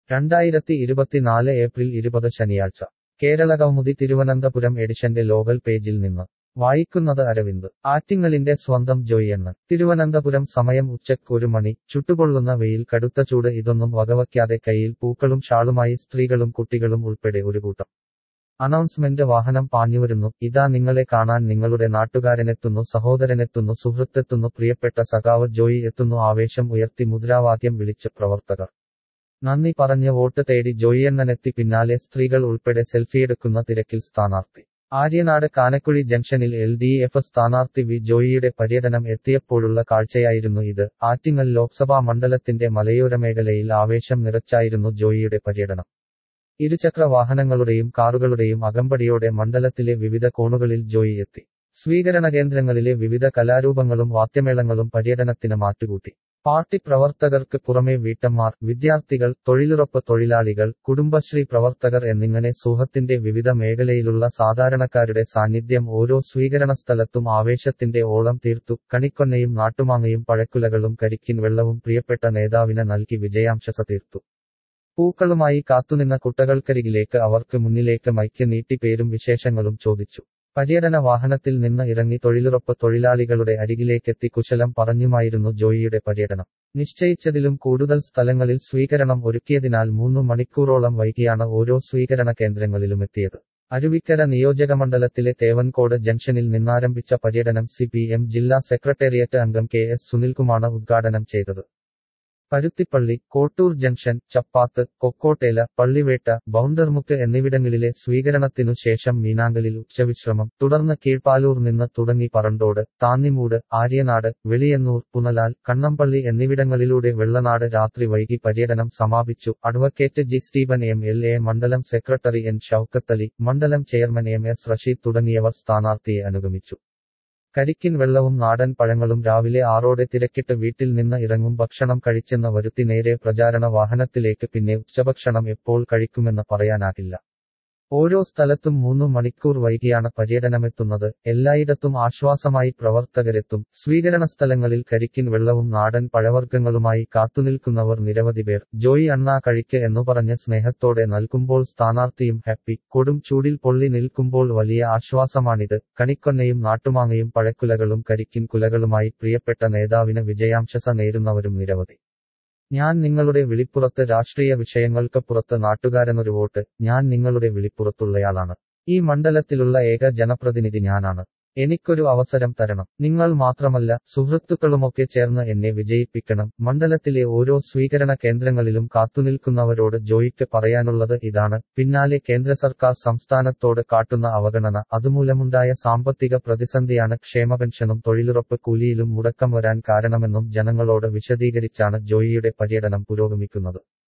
രണ്ടായിരത്തി ഇരുപത്തിനാല് ഏപ്രിൽ ഇരുപത് ശനിയാഴ്ച കേരളകൗമുദി തിരുവനന്തപുരം എഡിഷന്റെ ലോകൽ പേജിൽ നിന്ന് വായിക്കുന്നത് അരവിന്ദ് ആറ്റിങ്ങലിന്റെ സ്വന്തം ജോയിയണ്ണൻ തിരുവനന്തപുരം സമയം ഉച്ചയ്ക്ക് ഒരു മണി ചുട്ടുകൊള്ളുന്ന വെയിൽ കടുത്ത ചൂട് ഇതൊന്നും വകവയ്ക്കാതെ കയ്യിൽ പൂക്കളും ഷാളുമായി സ്ത്രീകളും കുട്ടികളും ഉൾപ്പെടെ ഒരു കൂട്ടം അനൗൺസ്മെന്റ് വാഹനം പാഞ്ഞുവരുന്നു ഇതാ നിങ്ങളെ കാണാൻ നിങ്ങളുടെ നാട്ടുകാരനെത്തുന്നു സഹോദരനെത്തുന്നു സുഹൃത്തെത്തുന്നു പ്രിയപ്പെട്ട സഖാവ് ജോയി എത്തുന്നു ആവേശം ഉയർത്തി മുദ്രാവാക്യം വിളിച്ച് പ്രവർത്തകർ നന്ദി പറഞ്ഞ് വോട്ട് തേടി ജോയിയണ്ണനെത്തി പിന്നാലെ സ്ത്രീകൾ ഉൾപ്പെടെ സെൽഫിയെടുക്കുന്ന തിരക്കിൽ സ്ഥാനാർത്ഥി ആര്യനാട് കാനക്കുഴി ജംഗ്ഷനിൽ എൽ ഡി എഫ് സ്ഥാനാർത്ഥി വി ജോയിയുടെ പര്യടനം എത്തിയപ്പോഴുള്ള കാഴ്ചയായിരുന്നു ഇത് ആറ്റിങ്ങൽ ലോക്സഭാ മണ്ഡലത്തിന്റെ മലയോര മേഖലയിൽ ആവേശം നിറച്ചായിരുന്നു ജോയിയുടെ പര്യടനം ഇരുചക്ര വാഹനങ്ങളുടെയും കാറുകളുടെയും അകമ്പടിയോടെ മണ്ഡലത്തിലെ വിവിധ കോണുകളിൽ ജോയി എത്തി സ്വീകരണ കേന്ദ്രങ്ങളിലെ വിവിധ കലാരൂപങ്ങളും വാദ്യമേളങ്ങളും പര്യടനത്തിന് മാറ്റുകൂട്ടി പാർട്ടി പ്രവർത്തകർക്ക് പുറമെ വീട്ടമ്മമാർ വിദ്യാർത്ഥികൾ തൊഴിലുറപ്പ് തൊഴിലാളികൾ കുടുംബശ്രീ പ്രവർത്തകർ എന്നിങ്ങനെ സമൂഹത്തിന്റെ വിവിധ മേഖലയിലുള്ള സാധാരണക്കാരുടെ സാന്നിധ്യം ഓരോ സ്വീകരണ സ്ഥലത്തും ആവേശത്തിന്റെ ഓളം തീർത്തു കണിക്കൊന്നയും നാട്ടുമാങ്ങയും പഴക്കുലകളും കരിക്കിൻ വെള്ളവും പ്രിയപ്പെട്ട നേതാവിന് നൽകി വിജയാംശസ തീർത്തു പൂക്കളുമായി കാത്തുനിന്ന കുട്ടകൾക്കരികിലേക്ക് അവർക്ക് മുന്നിലേക്ക് മൈക്ക് നീട്ടി പേരും വിശേഷങ്ങളും ചോദിച്ചു പര്യടന വാഹനത്തിൽ നിന്ന് ഇറങ്ങി തൊഴിലുറപ്പ് തൊഴിലാളികളുടെ അരികിലേക്കെത്തി കുശലം പറഞ്ഞുമായിരുന്നു ജോയിയുടെ പര്യടനം നിശ്ചയിച്ചതിലും കൂടുതൽ സ്ഥലങ്ങളിൽ സ്വീകരണം ഒരുക്കിയതിനാൽ മൂന്നു മണിക്കൂറോളം വൈകിയാണ് ഓരോ സ്വീകരണ കേന്ദ്രങ്ങളിലും എത്തിയത് അരുവിക്കര നിയോജകമണ്ഡലത്തിലെ തേവൻകോട് ജംഗ്ഷനിൽ നിന്നാരംഭിച്ച പര്യടനം സി ജില്ലാ സെക്രട്ടേറിയറ്റ് അംഗം കെ എസ് സുനിൽകുമാർ ഉദ്ഘാടനം ചെയ്തത് പരുത്തിപ്പള്ളി കോട്ടൂർ ജംഗ്ഷൻ ചപ്പാത്ത് കൊക്കോട്ടേല പള്ളിവേട്ട ബൗണ്ടർമുക്ക് എന്നിവിടങ്ങളിലെ സ്വീകരണത്തിനു ശേഷം മീനാങ്കലിൽ ഉച്ചവിശ്രമം തുടർന്ന് കീഴ്പാലൂർ നിന്ന് തുടങ്ങി പറണ്ടോട് താന്നിമൂട് ആര്യനാട് വെളിയന്നൂർ പുനലാൽ കണ്ണമ്പള്ളി എന്നിവിടങ്ങളിലൂടെ വെള്ളനാട് രാത്രി വൈകി പര്യടനം സമാപിച്ചു advocate G Steven M L A മണ്ഡലം സെക്രട്ടറി എൻ ഷൌക്കത്തലി മണ്ഡലം ചെയർമാൻ എം എസ് റഷീദ് തുടങ്ങിയവർ സ്ഥാനാർത്ഥിയെ അനുഗമിച്ചു കരിക്കിൻ വെള്ളവും നാടൻ പഴങ്ങളും രാവിലെ ആറോടെ തിരക്കിട്ട് വീട്ടിൽ നിന്ന് ഇറങ്ങും ഭക്ഷണം കഴിച്ചെന്ന് വരുത്തി നേരെ പ്രചാരണ വാഹനത്തിലേക്ക് പിന്നെ ഉച്ചഭക്ഷണം എപ്പോൾ കഴിക്കുമെന്ന് പറയാനാകില്ല ഓരോ സ്ഥലത്തും മൂന്നു മണിക്കൂർ വൈകിയാണ് പര്യടനമെത്തുന്നത് എല്ലായിടത്തും ആശ്വാസമായി പ്രവർത്തകരെത്തും സ്വീകരണ സ്ഥലങ്ങളിൽ കരിക്കിൻ വെള്ളവും നാടൻ പഴവർഗ്ഗങ്ങളുമായി കാത്തുനിൽക്കുന്നവർ നിരവധി പേർ ജോയി അണ്ണാ കഴിക്ക് എന്നു പറഞ്ഞ് സ്നേഹത്തോടെ നൽകുമ്പോൾ സ്ഥാനാർത്ഥിയും ഹാപ്പി കൊടും ചൂടിൽ പൊള്ളി നിൽക്കുമ്പോൾ വലിയ ആശ്വാസമാണിത് കണിക്കൊന്നയും നാട്ടുമാങ്ങയും പഴക്കുലകളും കരിക്കിൻ കുലകളുമായി പ്രിയപ്പെട്ട നേതാവിന് വിജയാംശസ നേരുന്നവരും നിരവധി ഞാൻ നിങ്ങളുടെ വിളിപ്പുറത്ത് രാഷ്ട്രീയ വിഷയങ്ങൾക്ക് പുറത്ത് നാട്ടുകാരനൊരു വോട്ട് ഞാൻ നിങ്ങളുടെ വിളിപ്പുറത്തുള്ളയാളാണ് ഈ മണ്ഡലത്തിലുള്ള ഏക ജനപ്രതിനിധി ഞാനാണ് എനിക്കൊരു അവസരം തരണം നിങ്ങൾ മാത്രമല്ല സുഹൃത്തുക്കളുമൊക്കെ ചേർന്ന് എന്നെ വിജയിപ്പിക്കണം മണ്ഡലത്തിലെ ഓരോ സ്വീകരണ കേന്ദ്രങ്ങളിലും കാത്തുനിൽക്കുന്നവരോട് ജോയിക്ക് പറയാനുള്ളത് ഇതാണ് പിന്നാലെ കേന്ദ്ര സർക്കാർ സംസ്ഥാനത്തോട് കാട്ടുന്ന അവഗണന അതുമൂലമുണ്ടായ സാമ്പത്തിക പ്രതിസന്ധിയാണ് ക്ഷേമപെൻഷനും തൊഴിലുറപ്പ് കൂലിയിലും മുടക്കം വരാൻ കാരണമെന്നും ജനങ്ങളോട് വിശദീകരിച്ചാണ് ജോയിയുടെ പര്യടനം പുരോഗമിക്കുന്നത്